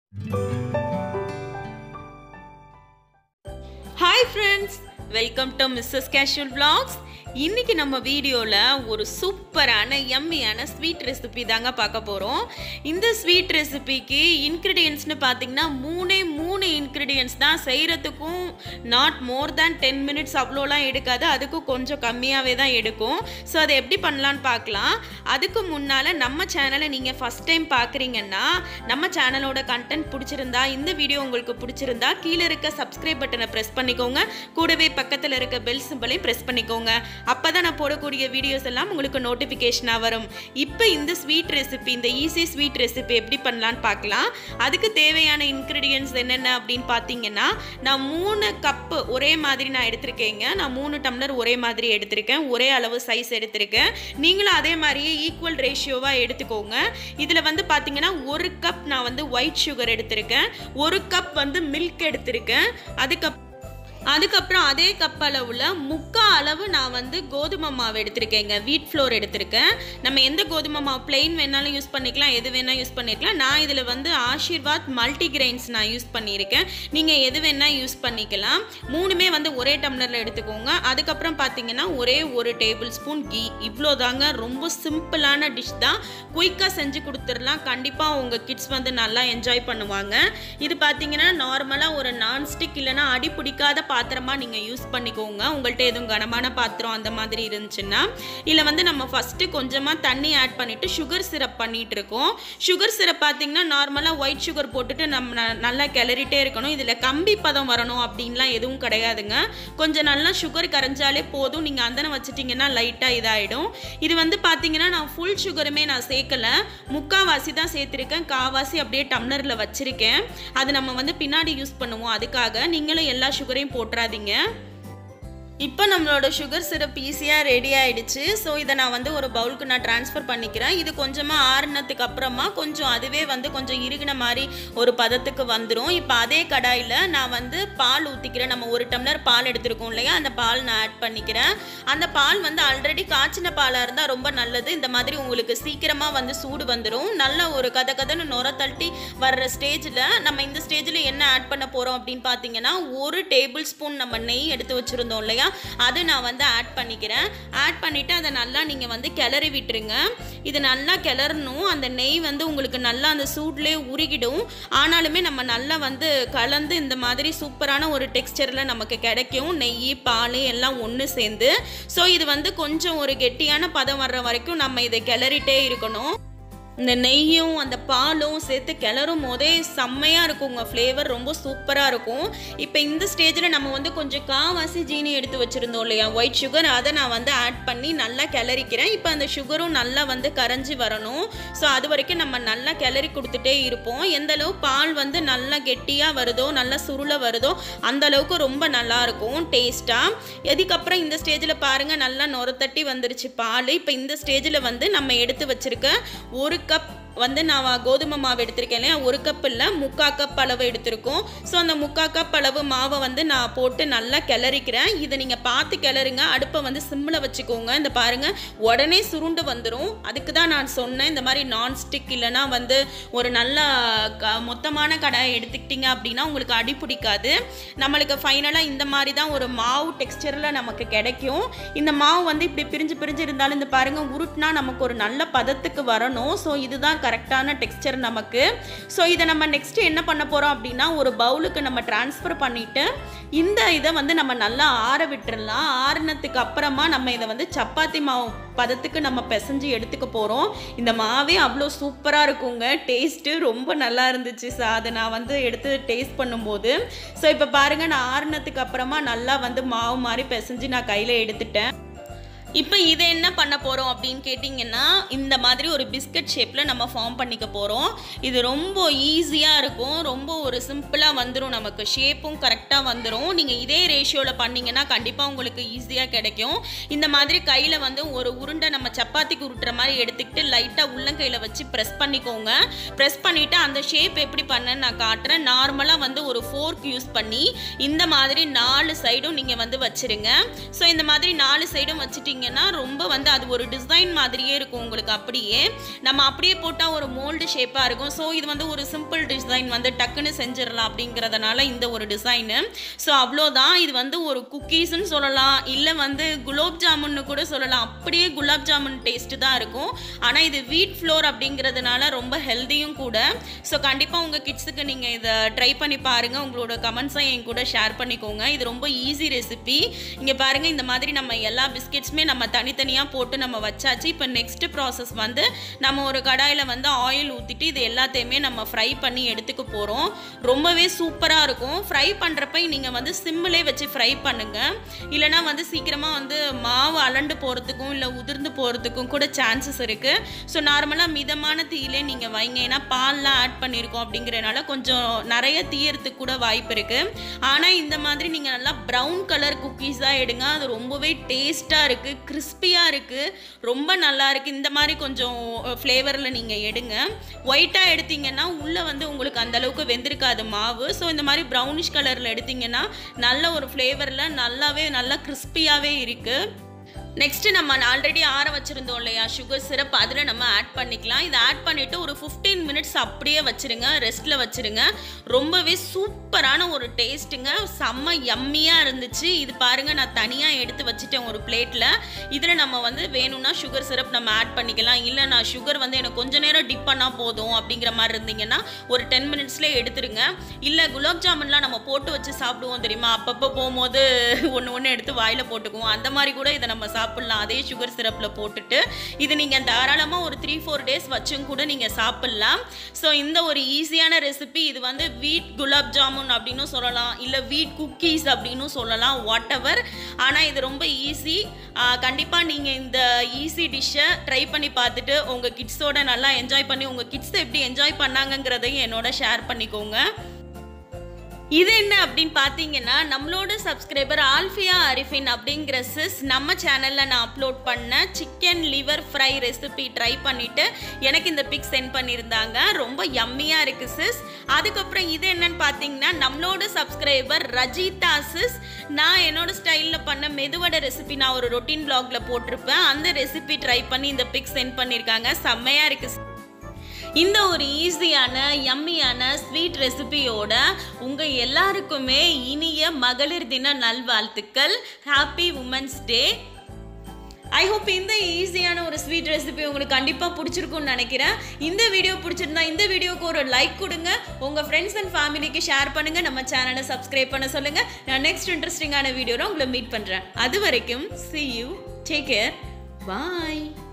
hi friends welcome to Mrs casual vlogs இன்னைக்கு நம்ம வீடியோவில் ஒரு சூப்பரான எம்மியான ஸ்வீட் ரெசிபி தாங்க பார்க்க போகிறோம் இந்த ஸ்வீட் ரெசிபிக்கு இன்க்ரீடியன்ட்ஸ்னு பார்த்தீங்கன்னா மூணே மூணு இன்க்ரீடியன்ட்ஸ் தான் செய்கிறதுக்கும் not more than ten minutes அவ்வளோலாம் எடுக்காது அதுக்கும் கொஞ்சம் கம்மியாகவே தான் எடுக்கும் ஸோ அதை எப்படி பண்ணலான்னு பார்க்கலாம் அதுக்கு முன்னால் நம்ம சேனலை நீங்கள் ஃபஸ்ட் டைம் பார்க்குறீங்கன்னா நம்ம சேனலோட கண்டென்ட் பிடிச்சிருந்தா இந்த வீடியோ உங்களுக்கு பிடிச்சிருந்தா கீழே இருக்க சப்ஸ்கிரைப் பட்டனை ப்ரெஸ் பண்ணிக்கோங்க கூடவே பக்கத்தில் இருக்க பெல் சிம்பலையும் ப்ரெஸ் பண்ணிக்கோங்க அப்போ தான் நான் போடக்கூடிய வீடியோஸ் எல்லாம் உங்களுக்கு நோட்டிஃபிகேஷனாக வரும் இப்போ இந்த ஸ்வீட் ரெசிபி இந்த ஈஸி ஸ்வீட் ரெசிபி எப்படி பண்ணலான்னு பார்க்கலாம் அதுக்கு தேவையான இன்க்ரீடியன்ஸ் என்னென்ன அப்படின்னு பார்த்தீங்கன்னா நான் மூணு கப்பு ஒரே மாதிரி நான் எடுத்திருக்கேங்க நான் மூணு டம்ளர் ஒரே மாதிரி எடுத்திருக்கேன் ஒரே அளவு சைஸ் எடுத்திருக்கேன் நீங்களும் அதே மாதிரியே ஈக்குவல் ரேஷியோவாக எடுத்துக்கோங்க இதில் வந்து பார்த்தீங்கன்னா ஒரு கப் நான் வந்து ஒயிட் சுகர் எடுத்திருக்கேன் ஒரு கப் வந்து மில்க் எடுத்திருக்கேன் அதுக்கப்புறம் அதுக்கப்புறம் அதே கப் அளவில் முக்கா அளவு நான் வந்து கோதுமை மாவு எடுத்திருக்கேங்க வீட் ஃப்ளோர் எடுத்திருக்கேன் நம்ம எந்த கோதுமை மாவு பிளெயின் வேணாலும் யூஸ் பண்ணிக்கலாம் எது வேணால் யூஸ் பண்ணிக்கலாம் நான் இதில் வந்து ஆஷீர்வாத் மல்டி கிரெயின்ஸ் நான் யூஸ் பண்ணியிருக்கேன் நீங்கள் எது வேணால் யூஸ் பண்ணிக்கலாம் மூணுமே வந்து ஒரே டம்ளரில் எடுத்துக்கோங்க அதுக்கப்புறம் பார்த்தீங்கன்னா ஒரே ஒரு டேபிள் ஸ்பூன் கீ இவ்வளோ தாங்க ரொம்ப சிம்பிளான டிஷ் தான் குயிக்காக செஞ்சு கொடுத்துடலாம் கண்டிப்பாக உங்கள் கிட்ஸ் வந்து நல்லா என்ஜாய் பண்ணுவாங்க இது பார்த்தீங்கன்னா நார்மலாக ஒரு நான்ஸ்டிக் இல்லைன்னா அடி பிடிக்காத பாத்திரமா நீங்கள் யூஸ் பண்ணிக்கோங்க உங்கள்கிட்ட எதுவும் கனமான பாத்திரம் அந்த மாதிரி இருந்துச்சுன்னா இல்லை வந்து நம்ம ஃபஸ்ட்டு கொஞ்சமாக தண்ணி ஆட் பண்ணிவிட்டு சுகர் சிரப் பண்ணிகிட்டு இருக்கோம் சுகர் சிரப் பார்த்தீங்கன்னா நார்மலாக ஒயிட் சுகர் போட்டுட்டு நம்ம ந- நல்லா கிளறிட்டே இருக்கணும் இதில் கம்பி பதம் வரணும் அப்படின்லாம் எதுவும் கிடையாதுங்க கொஞ்சம் நல்லா சுகர் கரைஞ்சாலே போதும் நீங்கள் அந்தன வச்சிட்டிங்கன்னா லைட்டாக இதாகிடும் இது வந்து பார்த்தீங்கன்னா நான் ஃபுல் சுகருமே நான் சேர்க்கல முக்காவாசி தான் சேர்த்துருக்கேன் காவாசி அப்படியே டம்ளரில் வச்சுருக்கேன் அது நம்ம வந்து பின்னாடி யூஸ் பண்ணுவோம் அதுக்காக நீங்களும் எல்லா சுகரையும் போட்டுறாதீங்க இப்போ நம்மளோட சுகர் சிரப் ஈஸியாக ரெடி ஆயிடுச்சு ஸோ இதை நான் வந்து ஒரு பவுலுக்கு நான் ட்ரான்ஸ்ஃபர் பண்ணிக்கிறேன் இது கொஞ்சமாக ஆறுனதுக்கு அப்புறமா கொஞ்சம் அதுவே வந்து கொஞ்சம் இறுகின மாதிரி ஒரு பதத்துக்கு வந்துடும் இப்போ அதே கடாயில் நான் வந்து பால் ஊற்றிக்கிறேன் நம்ம ஒரு டம்ளர் பால் எடுத்திருக்கோம் இல்லையா அந்த பால் நான் ஆட் பண்ணிக்கிறேன் அந்த பால் வந்து ஆல்ரெடி காய்ச்சின பாலாக இருந்தால் ரொம்ப நல்லது இந்த மாதிரி உங்களுக்கு சீக்கிரமாக வந்து சூடு வந்துடும் நல்ல ஒரு கத கதன்னு நுர தள்ளி வர்ற ஸ்டேஜில் நம்ம இந்த ஸ்டேஜில் என்ன ஆட் பண்ண போகிறோம் அப்படின்னு பார்த்தீங்கன்னா ஒரு டேபிள் ஸ்பூன் நம்ம நெய் எடுத்து வச்சுருந்தோம் இல்லையா அது நான் வந்து ஆட் பண்ணிக்கிறேன் ஆட் பண்ணிவிட்டு அதை நல்லா நீங்கள் வந்து கிளறி விட்டுருங்க இது நல்லா கிளறணும் அந்த நெய் வந்து உங்களுக்கு நல்லா அந்த சூட்லேயே உருகிடும் ஆனாலுமே நம்ம நல்லா வந்து கலந்து இந்த மாதிரி சூப்பரான ஒரு டெக்ஸ்டரில் நமக்கு கிடைக்கும் நெய் பால் எல்லாம் ஒன்று சேர்ந்து ஸோ இது வந்து கொஞ்சம் ஒரு கெட்டியான பதம் வர்ற வரைக்கும் நம்ம இதை கிளறிட்டே இருக்கணும் இந்த நெய்யும் அந்த பாலும் சேர்த்து கிளறும் போதே செம்மையாக இருக்குங்க ஃப்ளேவர் ரொம்ப சூப்பராக இருக்கும் இப்போ இந்த ஸ்டேஜில் நம்ம வந்து கொஞ்சம் காவாசி ஜீனி எடுத்து வச்சுருந்தோம் இல்லையா ஒயிட் சுகர் அதை நான் வந்து ஆட் பண்ணி நல்லா கிளறிக்கிறேன் இப்போ அந்த சுகரும் நல்லா வந்து கரைஞ்சி வரணும் ஸோ அது வரைக்கும் நம்ம நல்லா கிளறி கொடுத்துட்டே இருப்போம் எந்த அளவு பால் வந்து நல்லா கெட்டியாக வருதோ நல்லா சுருள வருதோ அந்த அளவுக்கு ரொம்ப நல்லா இருக்கும் டேஸ்ட்டாக இதுக்கப்புறம் இந்த ஸ்டேஜில் பாருங்கள் நல்லா நுரத்தட்டி வந்துருச்சு பால் இப்போ இந்த ஸ்டேஜில் வந்து நம்ம எடுத்து வச்சிருக்க ஒரு கப் வந்து நான் கோதுமை மாவு எடுத்திருக்கேன் இல்லையா ஒரு கப் இல்லை முக்கா கப் அளவு எடுத்திருக்கோம் ஸோ அந்த முக்கா கப் அளவு மாவை வந்து நான் போட்டு நல்லா கிளறிக்கிறேன் இதை நீங்கள் பார்த்து கிளறுங்க அடுப்பை வந்து சிம்மில் வச்சுக்கோங்க இந்த பாருங்கள் உடனே சுருண்டு வந்துடும் அதுக்கு தான் நான் சொன்னேன் இந்த மாதிரி நான்ஸ்டிக் இல்லைன்னா வந்து ஒரு நல்ல க மொத்தமான கடாயை எடுத்துக்கிட்டிங்க அப்படின்னா உங்களுக்கு அடி பிடிக்காது நம்மளுக்கு ஃபைனலாக இந்த மாதிரி தான் ஒரு மாவு டெக்ஸ்டரில் நமக்கு கிடைக்கும் இந்த மாவு வந்து இப்படி பிரிஞ்சு பிரிஞ்சு இருந்தாலும் இந்த பாருங்கள் உருட்டுனா நமக்கு ஒரு நல்ல பதத்துக்கு வரணும் ஸோ இதுதான் கரெக்டான டெக்ஸ்டர் நமக்கு ஸோ இதை நம்ம நெக்ஸ்ட் என்ன பண்ண போகிறோம் அப்படின்னா ஒரு பவுலுக்கு நம்ம ட்ரான்ஸ்ஃபர் பண்ணிவிட்டு இந்த இதை வந்து நம்ம நல்லா ஆற விட்டுறலாம் ஆறுனதுக்கு அப்புறமா நம்ம இதை வந்து சப்பாத்தி மாவு பதத்துக்கு நம்ம பிசைஞ்சு எடுத்துக்க போகிறோம் இந்த மாவே அவ்வளோ சூப்பராக இருக்குங்க டேஸ்ட்டு ரொம்ப நல்லா இருந்துச்சு ஸோ அதை நான் வந்து எடுத்து டேஸ்ட் பண்ணும்போது ஸோ இப்போ பாருங்கள் நான் ஆறுனதுக்கு அப்புறமா நல்லா வந்து மாவு மாதிரி பிசைஞ்சு நான் கையில் எடுத்துட்டேன் இப்போ இதை என்ன பண்ண போகிறோம் அப்படின்னு கேட்டிங்கன்னா இந்த மாதிரி ஒரு பிஸ்கட் ஷேப்பில் நம்ம ஃபார்ம் பண்ணிக்க போகிறோம் இது ரொம்ப ஈஸியாக இருக்கும் ரொம்ப ஒரு சிம்பிளாக வந்துடும் நமக்கு ஷேப்பும் கரெக்டாக வந்துடும் நீங்கள் இதே ரேஷியோவில் பண்ணிங்கன்னா கண்டிப்பாக உங்களுக்கு ஈஸியாக கிடைக்கும் இந்த மாதிரி கையில் வந்து ஒரு உருண்டை நம்ம சப்பாத்திக்கு உருட்டுற மாதிரி எடுத்துக்கிட்டு லைட்டாக உள்ளங்கையில் வச்சு ப்ரெஸ் பண்ணிக்கோங்க ப்ரெஸ் பண்ணிவிட்டு அந்த ஷேப் எப்படி பண்ணேன்னு நான் காட்டுறேன் நார்மலாக வந்து ஒரு ஃபோர்க் யூஸ் பண்ணி இந்த மாதிரி நாலு சைடும் நீங்கள் வந்து வச்சிருங்க ஸோ இந்த மாதிரி நாலு சைடும் வச்சிட்டிங்க எடுத்தீங்கன்னா ரொம்ப வந்து அது ஒரு டிசைன் மாதிரியே இருக்கும் உங்களுக்கு அப்படியே நம்ம அப்படியே போட்டால் ஒரு மோல்டு ஷேப்பாக இருக்கும் ஸோ இது வந்து ஒரு சிம்பிள் டிசைன் வந்து டக்குன்னு செஞ்சிடலாம் அப்படிங்கிறதுனால இந்த ஒரு டிசைனு ஸோ அவ்வளோதான் இது வந்து ஒரு குக்கீஸ்ன்னு சொல்லலாம் இல்லை வந்து குலோப் ஜாமுன்னு கூட சொல்லலாம் அப்படியே குலாப் ஜாமுன் டேஸ்ட்டு தான் இருக்கும் ஆனால் இது வீட் ஃப்ளோர் அப்படிங்கிறதுனால ரொம்ப ஹெல்த்தியும் கூட ஸோ கண்டிப்பாக உங்கள் கிட்ஸுக்கு நீங்கள் இதை ட்ரை பண்ணி பாருங்கள் உங்களோட கமெண்ட்ஸை என் கூட ஷேர் பண்ணிக்கோங்க இது ரொம்ப ஈஸி ரெசிபி இங்கே பாருங்கள் இந்த மாதிரி நம்ம எல்லா பிஸ்கெட்ஸுமே நம்ம தனித்தனியாக போட்டு நம்ம வச்சாச்சு இப்போ நெக்ஸ்ட் ப்ராசஸ் வந்து நம்ம ஒரு கடாயில் வந்து ஆயில் ஊற்றிட்டு இது எல்லாத்தையுமே நம்ம ஃப்ரை பண்ணி எடுத்துக்க போகிறோம் ரொம்பவே சூப்பராக இருக்கும் ஃப்ரை பண்ணுறப்ப நீங்கள் வந்து சிம்மிலே வச்சு ஃப்ரை பண்ணுங்கள் இல்லைனா வந்து சீக்கிரமாக வந்து மாவு அலண்டு போகிறதுக்கும் இல்லை உதிர்ந்து போகிறதுக்கும் கூட சான்சஸ் இருக்குது ஸோ நார்மலாக மிதமான தீயிலே நீங்கள் வைங்க ஏன்னா பால்லாம் ஆட் பண்ணியிருக்கோம் அப்படிங்கிறனால கொஞ்சம் நிறைய தீயறதுக்கு கூட வாய்ப்பு இருக்குது ஆனால் இந்த மாதிரி நீங்கள் நல்லா ப்ரௌன் கலர் குக்கீஸாக எடுங்க அது ரொம்பவே டேஸ்ட்டாக இருக்குது கிறிஸ்பியாக இருக்குது ரொம்ப நல்லா இருக்குது இந்த மாதிரி கொஞ்சம் ஃப்ளேவரில் நீங்கள் எடுங்க ஒயிட்டாக எடுத்தீங்கன்னா உள்ளே வந்து உங்களுக்கு அந்த அளவுக்கு வெந்திருக்காது மாவு ஸோ இந்த மாதிரி ப்ரௌனிஷ் கலரில் எடுத்தீங்கன்னா நல்ல ஒரு ஃப்ளேவரில் நல்லாவே நல்லா கிறிஸ்பியாகவே இருக்குது நெக்ஸ்ட்டு நம்ம ஆல்ரெடி ஆற வச்சுருந்தோம் இல்லையா சுகர் சிரப் அதில் நம்ம ஆட் பண்ணிக்கலாம் இதை ஆட் பண்ணிவிட்டு ஒரு ஃபிஃப்டீன் மினிட்ஸ் அப்படியே வச்சுருங்க ரெஸ்ட்டில் வச்சுருங்க ரொம்பவே சூப்பரான ஒரு டேஸ்ட்டுங்க செம்ம யம்மியாக இருந்துச்சு இது பாருங்கள் நான் தனியாக எடுத்து வச்சுட்டேன் ஒரு பிளேட்டில் இதில் நம்ம வந்து வேணும்னா சுகர் சிரப் நம்ம ஆட் பண்ணிக்கலாம் இல்லை நான் சுகர் வந்து எனக்கு கொஞ்ச நேரம் டிப் பண்ணால் போதும் அப்படிங்கிற மாதிரி இருந்தீங்கன்னா ஒரு டென் மினிட்ஸ்லேயே எடுத்துருங்க இல்லை குலாப் ஜாமுன்லாம் நம்ம போட்டு வச்சு சாப்பிடுவோம் தெரியுமா அப்பப்போ போகும்போது ஒன்று ஒன்று எடுத்து வாயில் போட்டுக்குவோம் அந்த மாதிரி கூட இதை நம்ம சாப்பிட்லாம் அதே சுகர் சிரப்பில் போட்டுட்டு இது நீங்கள் தாராளமாக ஒரு த்ரீ ஃபோர் டேஸ் வச்சும் கூட நீங்கள் சாப்பிட்லாம் ஸோ இந்த ஒரு ஈஸியான ரெசிபி இது வந்து வீட் குலாப் ஜாமுன் அப்படின்னு சொல்லலாம் இல்லை வீட் குக்கீஸ் அப்படின்னு சொல்லலாம் வாட் எவர் ஆனால் இது ரொம்ப ஈஸி கண்டிப்பாக நீங்கள் இந்த ஈஸி டிஷ்ஷை ட்ரை பண்ணி பார்த்துட்டு உங்கள் கிட்ஸோட நல்லா என்ஜாய் பண்ணி உங்கள் கிட்ஸ் எப்படி என்ஜாய் பண்ணாங்கங்கிறதையும் என்னோட ஷேர் பண்ணிக்கோங்க இது என்ன அப்படின்னு பார்த்தீங்கன்னா நம்மளோட சப்ஸ்கிரைபர் ஆல்ஃபியா அரிஃபின் அப்படிங்கிற சிஸ் நம்ம சேனலில் நான் அப்லோட் பண்ண chicken liver fry recipe try பண்ணிவிட்டு எனக்கு இந்த பிக் சென்ட் பண்ணியிருந்தாங்க ரொம்ப யம்மியாக இருக்குது சிஸ் அதுக்கப்புறம் இது என்னன்னு பார்த்தீங்கன்னா நம்மளோட சப்ஸ்கிரைபர் ரஜிதா சிஸ் நான் என்னோட ஸ்டைலில் பண்ண மெதுவடை ரெசிபி நான் ஒரு ரொட்டீன் பிளாக்ல போட்டிருப்பேன் அந்த ரெசிபி ட்ரை பண்ணி இந்த பிக் சென்ட் பண்ணியிருக்காங்க செம்மையாக இருக்குது இந்த ஒரு ஈஸியான யம்மியான ஸ்வீட் ரெசிபியோட உங்கள் எல்லாருக்குமே இனிய மகளிர் தின நல்வாழ்த்துக்கள் happy women's day I hope இந்த ஈஸியான ஒரு ஸ்வீட் ரெசிபி உங்களுக்கு கண்டிப்பாக பிடிச்சிருக்கும்னு நினைக்கிறேன் இந்த வீடியோ பிடிச்சிருந்தா இந்த வீடியோக்கு ஒரு லைக் கொடுங்க உங்கள் ஃப்ரெண்ட்ஸ் அண்ட் ஃபேமிலிக்கு ஷேர் பண்ணுங்கள் நம்ம சேனலை சப்ஸ்கிரைப் பண்ண சொல்லுங்கள் நான் நெக்ஸ்ட் இன்ட்ரெஸ்டிங்கான வீடியோவில் உங்களை மீட் பண்ணுறேன் அது வரைக்கும் see you take care bye